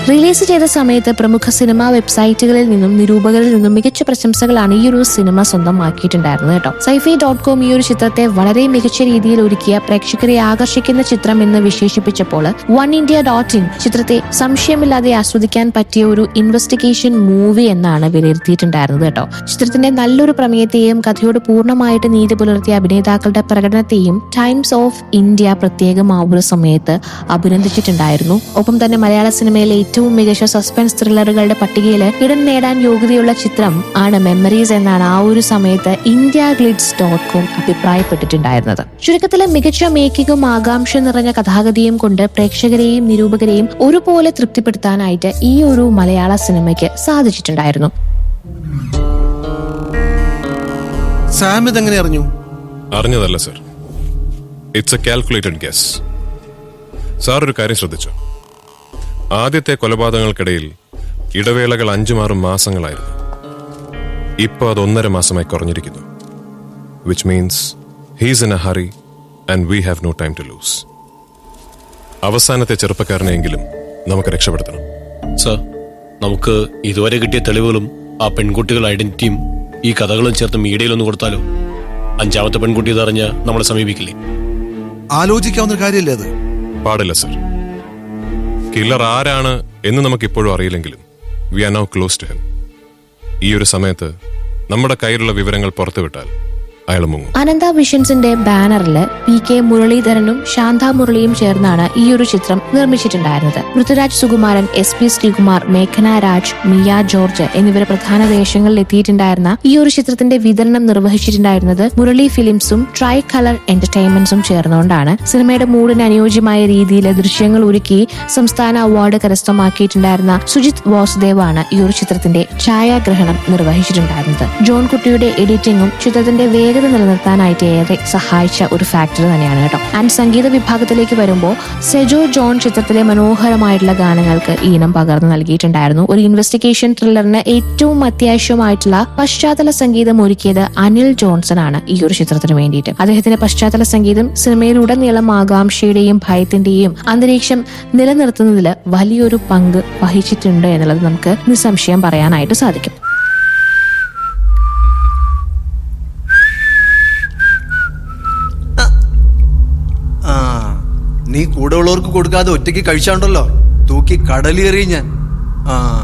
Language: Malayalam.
റിലീസ് ചെയ്ത സമയത്ത് പ്രമുഖ സിനിമാ വെബ്സൈറ്റുകളിൽ നിന്നും നിരൂപകരിൽ നിന്നും മികച്ച പ്രശംസകളാണ് ഈ ഒരു സിനിമ സ്വന്തമാക്കിയിട്ടുണ്ടായിരുന്നത് കേട്ടോ സൈഫി ഡോട്ട് കോം ഈ ഒരു ചിത്രത്തെ വളരെ മികച്ച രീതിയിൽ ഒരുക്കിയ പ്രേക്ഷകരെ ആകർഷിക്കുന്ന ചിത്രം എന്ന് വിശേഷിപ്പിച്ചപ്പോൾ വൺ ഇന്ത്യ ഡോട്ട് ഇൻ ചിത്രത്തെ സംശയമില്ലാതെ ആസ്വദിക്കാൻ പറ്റിയ ഒരു ഇൻവെസ്റ്റിഗേഷൻ മൂവി എന്നാണ് വിലയിരുത്തിയിട്ടുണ്ടായിരുന്നത് കേട്ടോ ചിത്രത്തിന്റെ നല്ലൊരു പ്രമേയത്തെയും കഥയോട് പൂർണ്ണമായിട്ട് നീതി പുലർത്തിയ അഭിനേതാക്കളുടെ പ്രകടനത്തെയും ടൈംസ് ഓഫ് ഇന്ത്യ പ്രത്യേകം ആ ഒരു സമയത്ത് അഭിനന്ദിച്ചിട്ടുണ്ടായിരുന്നു ഒപ്പം തന്നെ മലയാള സിനിമയിലെ ഏറ്റവും മികച്ച സസ്പെൻസ് ത്രില്ലറുകളുടെ പട്ടികയിൽ ഇടം നേടാൻ യോഗ്യതയുള്ള ചിത്രം ആണ് മെമ്മറീസ് എന്നാണ് ആ ഒരു സമയത്ത് ഇന്ത്യ ഗ്ലിഡ്സ് ഡോട്ട് കോം അഭിപ്രായപ്പെട്ടിട്ടുണ്ടായിരുന്നത് ചുരുക്കത്തിലെ മികച്ച മേക്കിങ്ങും ആകാംക്ഷ നിറഞ്ഞ കഥാഗതിയും കൊണ്ട് പ്രേക്ഷകരെയും നിരൂപകരെയും ഒരുപോലെ തൃപ്തിപ്പെടുത്താനായിട്ട് ഈ ഒരു മലയാള സിനിമയ്ക്ക് സാധിച്ചിട്ടുണ്ടായിരുന്നു സാം ഇതെങ്ങനെ അറിഞ്ഞു അറിഞ്ഞതല്ല sir it's a calculated guess sir ഒരു കാര്യം ശ്രദ്ധിച്ചോ ആദ്യത്തെ കൊലപാതകങ്ങൾക്കിടയിൽ ഇടവേളകൾ അഞ്ചുമാറും മാസങ്ങളായിരുന്നു ഇപ്പൊ അത് ഒന്നര മാസമായി കുറഞ്ഞിരിക്കുന്നു which means he's in a hurry and we have no time to lose അവസാനത്തെ ചെറുപ്പക്കാരനെയെങ്കിലും നമുക്ക് രക്ഷപ്പെടുത്തണം സർ നമുക്ക് ഇതുവരെ കിട്ടിയ തെളിവുകളും ആ പെൺകുട്ടികളുടെ ഐഡന്റിറ്റിയും ഈ കഥകളും ചേർത്ത് മീഡിയയിലൊന്ന് കൊടുത്താലോ അഞ്ചാമത്തെ പെൺകുട്ടി ഇതറിഞ്ഞ് നമ്മളെ സമീപിക്കില്ലേ ആലോചിക്കാവുന്ന ഒരു കാര്യമല്ലേ അത് പാടില്ല സർ കില്ലർ ആരാണ് എന്ന് നമുക്ക് ഇപ്പോഴും അറിയില്ലെങ്കിലും we are now close to him ഈ ഒരു സമയത്ത് നമ്മുടെ കയ്യിലുള്ള വിവരങ്ങൾ പുറത്തുവിട്ടാൽ അയാൾ മുങ്ങും അനന്ത വിഷൻസിന്റെ ബാനറിൽ പി കെ മുരളീധരനും ശാന്ത മുരളിയും ചേർന്നാണ് ഈ ഒരു ചിത്രം നിർമ്മിച്ചിട്ടുണ്ടായിരുന്നത് പൃഥ്വിരാജ് സുകുമാരൻ എസ് പി ശ്രീകുമാർ മേഘന രാജ് മിയ ജോർജ് എന്നിവർ പ്രധാന വേഷങ്ങളിൽ എത്തിയിട്ടുണ്ടായിരുന്ന ഈ ഒരു ചിത്രത്തിന്റെ വിതരണം നിർവഹിച്ചിട്ടുണ്ടായിരുന്നത് മുരളി ഫിലിംസും ട്രൈ കളർ എന്റർടൈൻമെന്റ്സും ചേർന്നുകൊണ്ടാണ് സിനിമയുടെ മൂഡിന് അനുയോജ്യമായ രീതിയിൽ ദൃശ്യങ്ങൾ ഒരുക്കി സംസ്ഥാന അവാർഡ് കരസ്ഥമാക്കിയിട്ടുണ്ടായിരുന്ന സുജിത് വാസുദേവാണ് ഈ ഒരു ചിത്രത്തിന്റെ ഛായാഗ്രഹണം നിർവഹിച്ചിട്ടുണ്ടായിരുന്നത് ജോൺ കുട്ടിയുടെ എഡിറ്റിംഗും ചിത്രത്തിന്റെ വേഗത നിലനിർത്താനായിട്ട് ഏറെ സഹായിച്ച ഒരു ഫാക്ടർ തന്നെയാണ് കേട്ടോ ആൻഡ് സംഗീത വിഭാഗത്തിലേക്ക് വരുമ്പോൾ സെജോ ജോൺ ചിത്രത്തിലെ മനോഹരമായിട്ടുള്ള ഗാനങ്ങൾക്ക് ഈണം പകർന്നു നൽകിയിട്ടുണ്ടായിരുന്നു ഒരു ഇൻവെസ്റ്റിഗേഷൻ ത്രില്ലറിന് ഏറ്റവും അത്യാവശ്യമായിട്ടുള്ള പശ്ചാത്തല സംഗീതം ഒരുക്കിയത് അനിൽ ജോൺസൺ ആണ് ഈ ഒരു ചിത്രത്തിന് വേണ്ടിയിട്ട് അദ്ദേഹത്തിന്റെ പശ്ചാത്തല സംഗീതം സിനിമയിലുടനീളം ആകാംക്ഷയുടെയും ഭയത്തിന്റെയും അന്തരീക്ഷം നിലനിർത്തുന്നതിൽ വലിയൊരു പങ്ക് വഹിച്ചിട്ടുണ്ട് എന്നുള്ളത് നമുക്ക് നിസ്സംശയം പറയാനായിട്ട് സാധിക്കും ആ നീ കൂടെ ഉള്ളവർക്ക് കൊടുക്കാതെ ഒറ്റയ്ക്ക് കഴിച്ചാണ്ടല്ലോ തൂക്കി കടലിയെറിയും ഞാൻ ആ